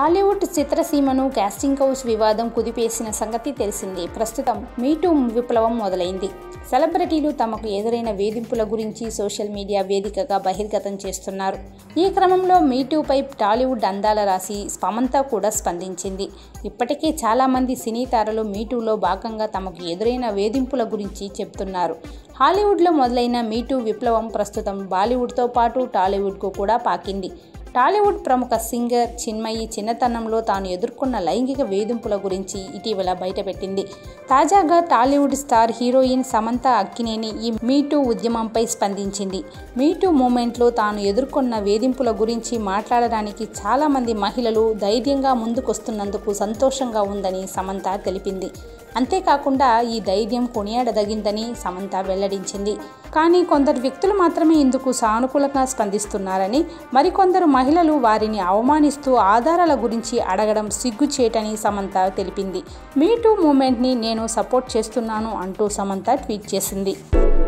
Tollywood చిత్రసీమను casting couch వివాదం కుదిపేసిన సంగతి తెలిసిందే ప్రస్తుతం మీటూ విప్లవం మొదలైంది సెలబ్రిటీలు తమకు ఎదురైన వేధింపుల గురించి సోషల్ మీడియా వేదికగా బహిర్గతం చేస్తున్నారు ఈ క్రమంలో మీటూపై టాలీవుడ్ అందాల రాసి స్పమంత కూడా స్పందించింది ఇప్పటికే చాలామంది సినీ తారలు మీటూలో భాగంగా తమకు ఎదురైన వేధింపుల గురించి చెప్తున్నారు హాలీవుడ్లో మొదలైన మీటూ విప్లవం ప్రస్తుతం బాలీవుడ్తో పాటు టాలీవుడ్కు కూడా పాకింది టాలీవుడ్ ప్రముఖ సింగర్ చిన్మయి చిన్నతనంలో తాను ఎదుర్కొన్న లైంగిక వేధింపుల గురించి ఇటీవల బయటపెట్టింది తాజాగా Tollywood star heroine Samantha Akkineni ఈ మీటూ ఉద్యమంపై స్పందించింది మీటూ మూమెంట్లో తాను ఎదుర్కొన్న వేధింపుల గురించి మాట్లాడడానికి చాలామంది మహిళలు ధైర్యంగా ముందుకొస్తున్నందుకు సంతోషంగా ఉందని సమంత తెలిపింది అంతేకాకుండా ఈ ధైర్యం కొనియాడదగిందని సమంత వెల్లడించింది కానీ కొందరు వ్యక్తులు మాత్రమే ఇందుకు సానుకూలంగా స్పందిస్తున్నారని మరికొందరు మహిళలు వారిని అవమానిస్తూ ఆధారాల గురించి అడగడం సిగ్గుచేటని సమంత తెలిపింది మీ టూ మూమెంట్ని నేను సపోర్ట్ చేస్తున్నాను అంటూ సమంత ట్వీట్ చేసింది